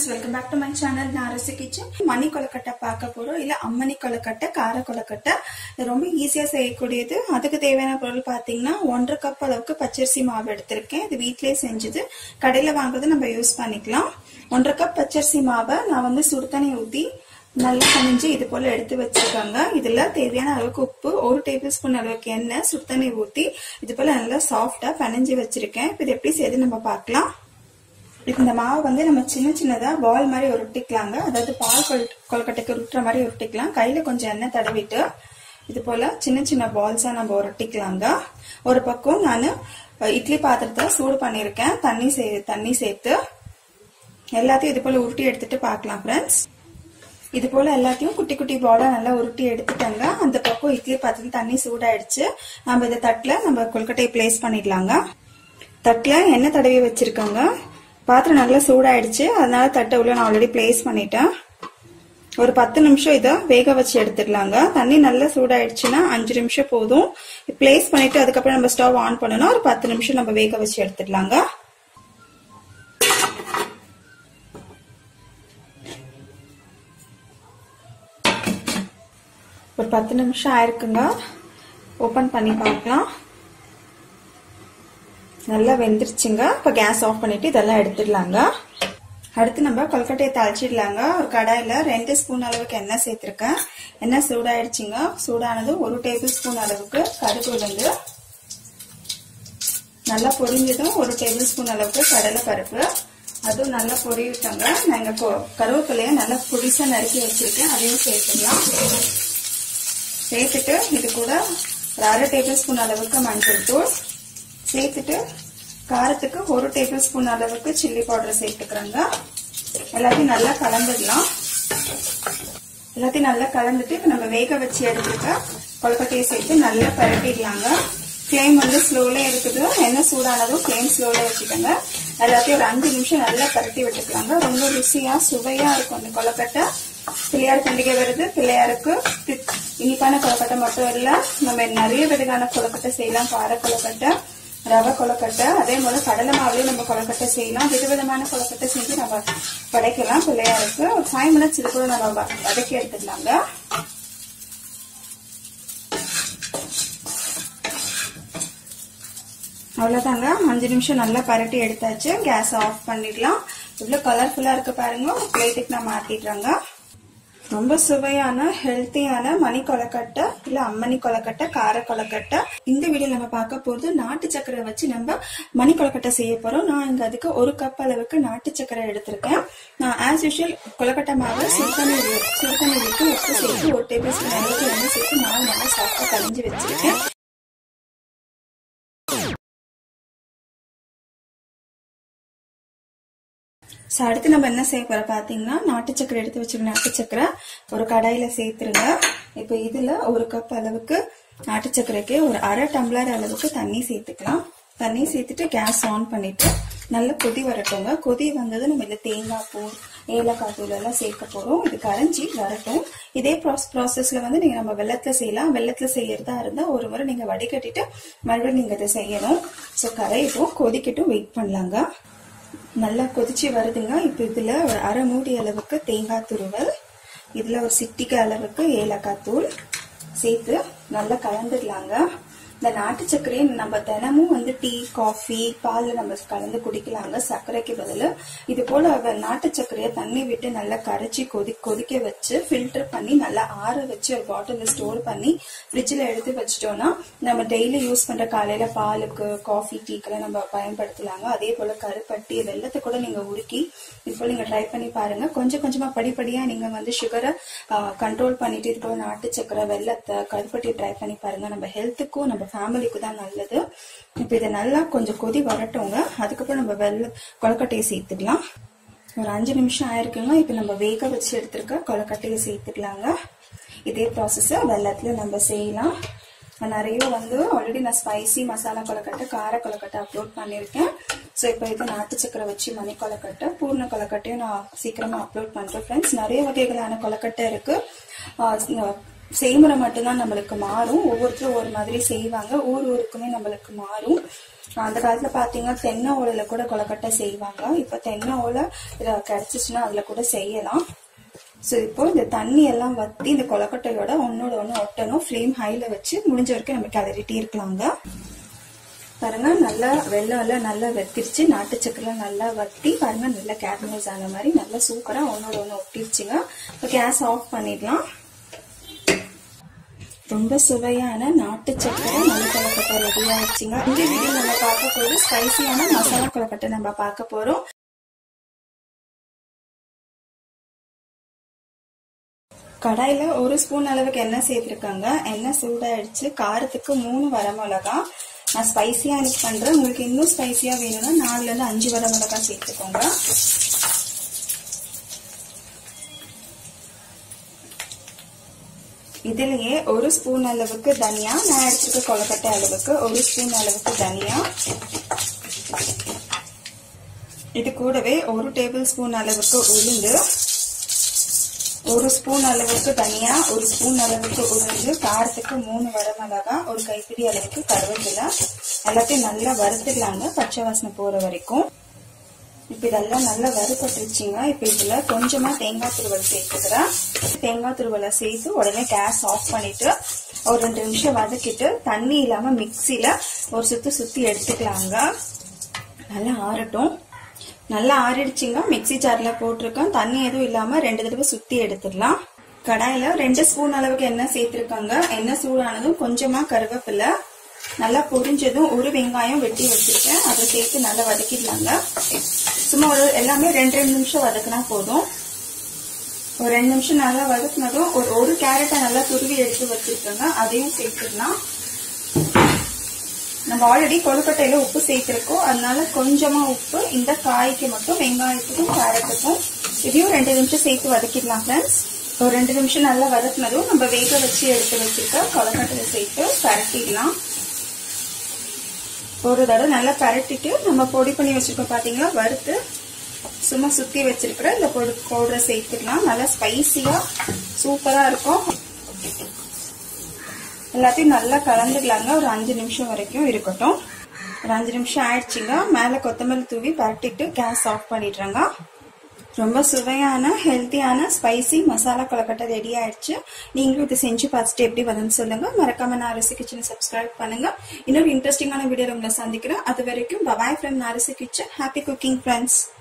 friends welcome back to my channel நான் Arasu kitchen மணி கொலக்கட்டை பார்க்க போறோம் இல்ல அம்மணி கொலக்கட்டை கார கொலக்கட்டை இது ரொம்ப ஈஸியா செய்யக்கூடியது அதுக்கு தேவையான பொருள் பாத்தீங்கன்னா ஒன்றரை கப் அளவுக்கு பச்சரிசி மாவு எடுத்திருக்கேன் இது வீட்லயே செஞ்சது கடையில வாங்குறது நம்ம யூஸ் பண்ணிக்கலாம் ஒன்றரை கப் பச்சரிசி மாவை நான் வந்து சுடு தண்ணி ஊத்தி நல்லா கணிஞ்சு இது போல எடுத்து வச்சிருக்காங்க இதுல தேவையான அளவுக்கு உப்பு ஒரு டேபிள் ஸ்பூன் அளவுக்கு எண்ணெய் சுடு தண்ணி ஊத்தி இது போல நல்லா சாஃப்டா பனைஞ்சு வச்சிருக்கேன் இப்போ இது எப்படி செய்யுது நம்ம பார்க்கலாம் இப்போ இந்த மாவு வந்து நம்ம சின்ன சின்னதா பால் மாதிரி உருட்டிக்கலாங்க அதாவது பால் கொல் கொல்கட்டைக்கு உருட்டுற மாதிரி உருட்டிக்கலாம் கையில கொஞ்சம் எண்ணெய் தடவிட்டு இது போல சின்ன சின்ன பால்ஸா நம்ம உருட்டிக்கலாங்க ஒரு பக்கம் நான் இட்லி பாத்திரத்தை சூடு பண்ணியிருக்கேன் தண்ணி சே தண்ணி சேர்த்து எல்லாத்தையும் இது போல உருட்டி எடுத்துட்டு பார்க்கலாம் ஃப்ரெண்ட்ஸ் இது போல எல்லாத்தையும் குட்டி குட்டி பாலா நல்லா உருட்டி எடுத்துட்டாங்க அந்த பக்கம் இட்லி பாத்திரத்தில் தண்ணி சூடாயிடுச்சு நம்ம இந்த தட்டுல நம்ம கொல்கட்டையை பிளேஸ் பண்ணிடலாங்க தட்டுல எண்ணெய் தடவி வச்சிருக்காங்க பாத்திரம் நல்லா சூடாயிடுச்சு அதனால தட்டை உள்ள நான் ஆல்ரெடி பிளேஸ் பண்ணிட்டேன் ஒரு பத்து நிமிஷம் இதை வேக வச்சு எடுத்துடலாங்க தண்ணி நல்லா சூடாயிடுச்சுன்னா அஞ்சு நிமிஷம் போதும் பிளேஸ் பண்ணிட்டு அதுக்கப்புறம் நம்ம ஸ்டவ் ஆன் பண்ணணும் ஒரு பத்து நிமிஷம் நம்ம வேக வச்சு எடுத்துடலாங்க ஒரு பத்து நிமிஷம் ஆயிருக்குங்க ஓபன் பண்ணி பார்க்கலாம் நல்லா வெந்துருச்சுங்க இப்போ கேஸ் ஆஃப் பண்ணிட்டு இதெல்லாம் எடுத்துடலாங்க அடுத்து நம்ம கொல்கட்டையை தாளிச்சிடலாங்க ஒரு கடாயில ரெண்டு ஸ்பூன் அளவுக்கு எண்ணெய் சேர்த்திருக்கேன் எண்ணெய் சூடாயிடுச்சுங்க சூடானது ஒரு டேபிள் ஸ்பூன் அளவுக்கு கடுகு உளுந்து நல்லா பொரிஞ்சதும் ஒரு டேபிள் ஸ்பூன் அளவுக்கு கடலை பருப்பு அதுவும் நல்லா பொரிவிட்டோங்க நாங்கள் கருவேப்பிலைய நல்லா புடிசா நறுக்கி வச்சிருக்கேன் அதையும் சேர்த்துக்கலாம் சேர்த்துட்டு இது கூட ஒரு அரை டேபிள் ஸ்பூன் அளவுக்கு மஞ்சள் தூள் சேர்த்துட்டு காரத்துக்கு ஒரு டேபிள் ஸ்பூன் அளவுக்கு சில்லி பவுடர் சேர்த்துக்கிறேங்க எல்லாத்தையும் நல்லா கலந்துடலாம் எல்லாத்தையும் நல்லா கலந்துட்டு இப்போ நம்ம வேக வச்சு எடுத்துக்க கொழுக்கட்டையை சேர்த்து நல்லா பரட்டிடலாங்க ஃப்ளேம் வந்து ஸ்லோல இருக்குது எண்ணெய் சூடானதும் ஃப்ளேம் ஸ்லோல வச்சுக்கோங்க எல்லாத்தையும் ஒரு அஞ்சு நிமிஷம் நல்லா பரட்டி விட்டுக்கலாங்க ரொம்ப ருசியா சுவையா இருக்கும் அந்த கொழுக்கட்டை பிள்ளையார் பண்டிகை வருது பிள்ளையாருக்கு இனிப்பான கொழுக்கட்டை மட்டும் இல்ல நம்ம நிறைய விதமான கொழுக்கட்டை செய்யலாம் கார கொழுக்கட்டை ரவை கொழுக்கட்டை அதே போல கடலை மாவுலயும் நம்ம கொழுக்கட்டை செய்யலாம் விதவிதமான கொழுக்கட்டை செஞ்சு நம்ம படைக்கலாம் பிள்ளையாருக்கு ஒரு ஃபைவ் மினிட்ஸ் இது கூட நம்ம வதக்கி எடுத்துக்கலாங்க அவ்வளவுதாங்க அஞ்சு நிமிஷம் நல்லா பரட்டி எடுத்தாச்சு கேஸ் ஆஃப் பண்ணிடலாம் இவ்வளவு கலர்ஃபுல்லா இருக்கு பாருங்க பிளேட்டுக்கு நான் மாத்திடுறேங்க ரொம்ப சுவையான ஹெல்த்தியான மணி கொலக்கட்டை இல்ல அம்மணி கொலக்கட்டை கார கொலக்கட்டை இந்த வீடியோ நம்ம பார்க்க போறது நாட்டு சக்கரை வச்சு நம்ம மணி கொலக்கட்டை செய்ய போறோம் நான் இங்க அதுக்கு ஒரு கப் அளவுக்கு நாட்டு சக்கரை எடுத்திருக்கேன் நான் ஆஸ் யூஷுவல் கொலக்கட்டை மாவு சுடுதண்ணி சுடுதண்ணி விட்டு உப்பு சேர்த்து ஒரு டேபிள் ஸ்பூன் அளவுக்கு எண்ணெய் சேர்த்து மாவு நல்லா சாஃப்டா கலைஞ்சு வச்சிருக்கேன் ஸோ அடுத்து நம்ம என்ன செய்ய போறோம் பார்த்தீங்கன்னா நாட்டு சக்கரை எடுத்து வச்சிருக்க நாட்டு சக்கரை ஒரு கடாயில சேர்த்துருங்க இப்போ இதுல ஒரு கப் அளவுக்கு நாட்டு சக்கரைக்கு ஒரு அரை டம்ளர் அளவுக்கு தண்ணி சேர்த்துக்கலாம் தண்ணி சேர்த்துட்டு கேஸ் ஆன் பண்ணிட்டு நல்லா கொதி வரட்டுங்க கொதி வந்தது நம்ம இதில் தேங்காய் பூ ஏலக்காய் தூள் எல்லாம் சேர்க்க போறோம் இது கரைஞ்சி வரட்டும் இதே ப்ராசஸ்ல வந்து நீங்க நம்ம வெள்ளத்துல செய்யலாம் வெள்ளத்துல செய்யறதா இருந்தா ஒரு முறை நீங்க வடிகட்டிட்டு மறுபடியும் நீங்க இதை செய்யணும் ஸோ கரையட்டும் கொதிக்கட்டும் வெயிட் பண்ணலாங்க நல்லா கொதிச்சு வருதுங்க இப்போ இதுல ஒரு அரை மூடி அளவுக்கு தேங்காய் துருவல் இதுல ஒரு சிட்டிக்கு அளவுக்கு ஏலக்காய் தூள் சேர்த்து நல்லா கலந்துடலாங்க இந்த நாட்டு சர்க்கரையை நம்ம தினமும் வந்து டீ காஃபி பால்ல நம்ம கலந்து குடிக்கலாங்க சர்க்கரைக்கு பதில் இது போல நாட்டு சர்க்கரையை தண்ணி விட்டு நல்லா கரைச்சி கொதி கொதிக்க வச்சு ஃபில்டர் பண்ணி நல்லா ஆற வச்சு ஒரு பாட்டில் ஸ்டோர் பண்ணி ஃப்ரிட்ஜில் எடுத்து வச்சிட்டோம்னா நம்ம டெய்லி யூஸ் பண்ற காலையில பாலுக்கு காஃபி டீக்கெல்லாம் நம்ம பயன்படுத்தலாங்க அதே போல கருப்பட்டி வெள்ளத்தை கூட நீங்க உருக்கி இது போல நீங்க ட்ரை பண்ணி பாருங்க கொஞ்சம் கொஞ்சமா படிப்படியா நீங்க வந்து சுகரை கண்ட்ரோல் பண்ணிட்டு இது போல நாட்டு சக்கரை வெள்ளத்தை கருப்பட்டி ட்ரை பண்ணி பாருங்க நம்ம ஹெல்த்துக்கும் நம்ம ஃபேமிலிக்கு தான் நல்லது இப்போ இதை நல்லா கொஞ்சம் கொதி வரட்டுங்க அதுக்கப்புறம் நம்ம வெள்ள கொலக்கட்டையை சேர்த்துக்கலாம் ஒரு அஞ்சு நிமிஷம் ஆயிருக்குங்க இப்போ நம்ம வேக வச்சு எடுத்திருக்க கொலக்கட்டையை சேர்த்துக்கலாங்க இதே ப்ராசஸை வெள்ளத்துல நம்ம செய்யலாம் நிறைய வந்து ஆல்ரெடி நான் ஸ்பைசி மசாலா கொலக்கட்டை கார கொலக்கட்டை அப்லோட் பண்ணியிருக்கேன் ஸோ இப்போ இது நாட்டு சக்கரை வச்சு மணி கொலக்கட்டை பூர்ண கொலக்கட்டையும் நான் சீக்கிரமா அப்லோட் பண்றேன் ஃப்ரெண்ட்ஸ் நிறைய வகைகளான கொலக்கட்டை இருக்கு செய்முறை மட்டும்தான் நம்மளுக்கு மாறும் ஒவ்வொருத்தரும் ஒரு மாதிரி செய்வாங்க ஊர் ஊருக்குமே நம்மளுக்கு மாறும் அந்த காலத்துல பாத்தீங்கன்னா தென்னை ஓலையில கூட கொலக்கட்டை செய்வாங்க இப்ப தென்னை ஓலை இத கிடைச்சிச்சுன்னா அதுல கூட செய்யலாம் ஸோ இப்போ இந்த தண்ணி எல்லாம் வத்தி இந்த கொலக்கட்டையோட ஒன்னோட ஒன்று ஒட்டணும் ஃப்ளேம் ஹைல வச்சு முடிஞ்ச வரைக்கும் நம்ம கிளறிட்டே இருக்கலாங்க பாருங்க நல்லா வெள்ளம் எல்லாம் நல்லா வெத்திருச்சு நாட்டு சக்கரை நல்லா வத்தி பாருங்க நல்லா கேரமலைஸ் ஆன மாதிரி நல்லா சூப்பரா ஒன்னோட ஒன்று ஒட்டிருச்சுங்க இப்போ கேஸ் ஆஃப் பண்ணிடலாம் ரொம்ப சுவையான நாட்டு சக்கரை நல்ல கொலக்கட்டை ரெடி ஆயிடுச்சுங்க இந்த வீடியோ நம்ம பார்க்க போது ஸ்பைசியான மசாலா கொலக்கட்டை நம்ம பார்க்க போறோம் கடாயில ஒரு ஸ்பூன் அளவுக்கு எண்ணெய் சேர்த்திருக்காங்க எண்ணெய் சூடாயிடுச்சு காரத்துக்கு மூணு வரமிளகா நான் ஸ்பைசியா எனக்கு பண்றேன் உங்களுக்கு இன்னும் ஸ்பைசியா வேணும்னா நாலுல இருந்து அஞ்சு வரமிளகா சேர்த்துக்கோங்க இதுலயே ஒரு ஸ்பூன் அளவுக்கு தனியா நான் எடுத்துருக்க கொலக்கட்டை அளவுக்கு ஒரு ஸ்பூன் அளவுக்கு தனியா இது கூடவே ஒரு டேபிள் ஸ்பூன் அளவுக்கு உளுந்து ஒரு ஸ்பூன் அளவுக்கு தனியா ஒரு ஸ்பூன் அளவுக்கு உளுந்து காரத்துக்கு மூணு வரமிளகா ஒரு கைப்பிடி அளவுக்கு கருவேப்பிலை எல்லாத்தையும் நல்லா வறுத்துடலாங்க பச்சை வாசனை போற வரைக்கும் இப்ப இதெல்லாம் நல்லா வறுபட்டுருச்சுங்க இப்ப இதுல கொஞ்சமா தேங்காய் துருவல் சேர்த்துக்கிறேன் தேங்காய் துருவலை சேர்த்து உடனே கேஸ் ஆஃப் பண்ணிட்டு ஒரு ரெண்டு நிமிஷம் வதக்கிட்டு தண்ணி இல்லாம மிக்சியில ஒரு சுத்து சுத்தி எடுத்துக்கலாங்க நல்லா ஆறட்டும் நல்லா ஆறிடுச்சுங்க மிக்சி ஜார்ல போட்டிருக்கேன் தண்ணி எதுவும் இல்லாம ரெண்டு தடவை சுத்தி எடுத்துடலாம் கடாயில ரெண்டு ஸ்பூன் அளவுக்கு எண்ணெய் சேர்த்திருக்காங்க எண்ணெய் சூடானதும் கொஞ்சமா கருவேப்பிலை நல்லா பொரிஞ்சதும் ஒரு வெங்காயம் வெட்டி வச்சிருக்கேன் அதை சேர்த்து நல்லா வதக்கிடலாங்க சும்மா ஒரு எல்லாமே ரெண்டு ரெண்டு நிமிஷம் வதக்கினா போதும் ஒரு ரெண்டு நிமிஷம் நல்லா வதக்குனதும் ஒரு ஒரு கேரட்டை நல்லா துருவி எடுத்து வச்சிருக்கேங்க அதையும் சேர்த்துடலாம் நம்ம ஆல்ரெடி கொழுக்கட்டையில உப்பு சேர்த்திருக்கோம் அதனால கொஞ்சமா உப்பு இந்த காய்க்கு மட்டும் வெங்காயத்துக்கும் கேரட்டுக்கும் இதையும் ரெண்டு நிமிஷம் சேர்த்து வதக்கிடலாம் ஃப்ரெண்ட்ஸ் ஒரு ரெண்டு நிமிஷம் நல்லா வதக்குனதும் நம்ம வேக வச்சு எடுத்து வச்சிருக்க கொழுக்கட்டையை சேர்த்து பரட்டிடலாம் ஒரு தடவை நல்லா பரட்டிட்டு நம்ம பொடி பண்ணி வச்சிருக்கோம் பாத்தீங்களா வறுத்து சும்மா சுத்தி வச்சிருக்கிற இந்த பொடி பவுடரை சேர்த்துக்கலாம் நல்லா ஸ்பைசியா சூப்பரா இருக்கும் எல்லாத்தையும் நல்லா கலந்துக்கலாங்க ஒரு அஞ்சு நிமிஷம் வரைக்கும் இருக்கட்டும் ஒரு அஞ்சு நிமிஷம் ஆயிடுச்சுங்க மேல கொத்தமல்லி தூவி பரட்டிட்டு கேஸ் ஆஃப் பண்ணிடுறேங்க ரொம்ப சுவையான ஹெல்த்தியான ஸ்பைசி மசாலா கொலக்கட்டை ரெடி ஆயிடுச்சு நீங்களும் இதை செஞ்சு பார்த்துட்டு எப்படி வரும்னு சொல்லுங்க மறக்காம நாரசி கிச்சனை சப்ஸ்கிரைப் பண்ணுங்க இன்னொரு இன்ட்ரெஸ்டிங்கான வீடியோ உங்களை சந்திக்கிறேன் அது வரைக்கும் bye bye from Narasi kitchen happy cooking friends